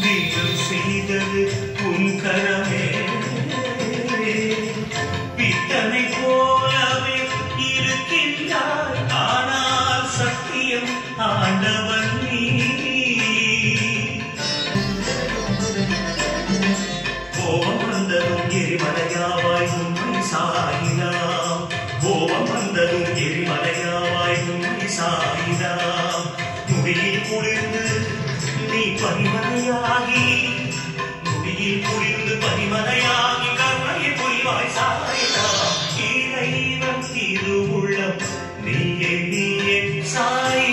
வீரம் செய்தது உன் கரமே பித்தனை போலவே இருக்கின்றாய் ஆனால் சத்தியம் ஆண்டவன் நீ கோபம் வந்ததும் எரிமலையாவாய் உண்மை சாயினாம் கோபம் வந்ததும் எரிமலையாவாய் உண்மை சாயினாம் நுடியில் குளிர்ந்து நீ பனிமலையாகி நுடியில் குளிர்ந்து பனிமலையாகி கருணையில் புரிவாய் சாயினாம் இறைவன் திருவுள்ளம் நீயே நீயே சாயி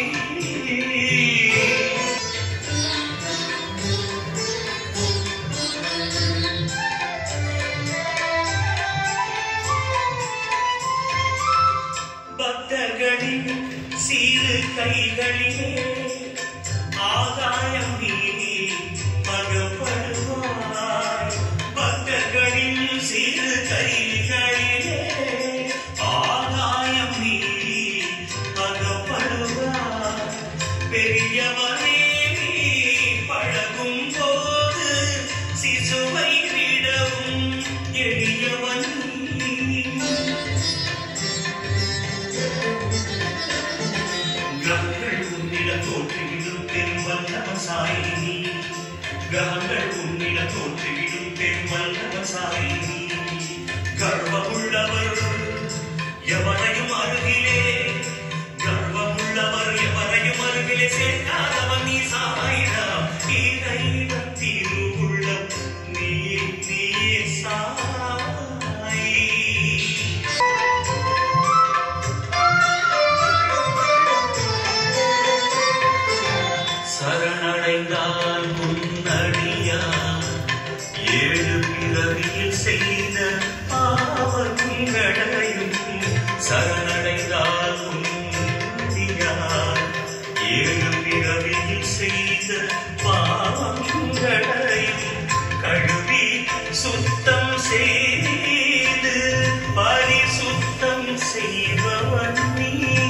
பக்தர்களின் சீரு கைகளிலே ஆகாயம் நீ மகப்படுவாய் பக்தர்களின் சீரு கைகளிலே ஆகாயம் நீ மகப்படுவாய் பெரியவனே நீ பழகும் போது சிசுவை விடவும் எளியவன் நீ. கிரகங்கள் உன்னிடம் தோற்றிவிடும் பெருவல்லவ சாயினி கிரகங்கள் உன்னிடம் தோற்றிவிடும் பெருவல்லவ சாயினி கர்வமுள்ளவர் எவரையும் அருகிலே கர்வமுள்ளவர் எவரையும் அருகிலே சேர்க்காதவன் நீ சாயிராம் இறைவன் திருவுள்ளம் நீ நீ சாய் சரணடைந்தால் முன்னடியா ஏழு பிறவியில் செய்த பாவங்களையும் சரணடைந்தால் முன்னடியா ஏழு பிறவியில் செய்த பாவங்களையும் கழுவி சுத்தம் செய்து பரிசுத்தம் செய்பவன் நீ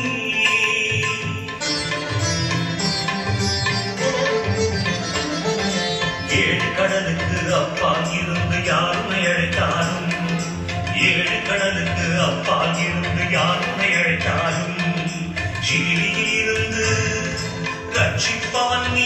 ஏழு கடலுக்கு அப்பால் இருந்து யாருமை அழைத்தாலும் ஏழு கடலுக்கு அப்பால் இருந்து யாருமை அழைத்தாலும் ஜீலியில் இருந்து ரட்சிப்பவன்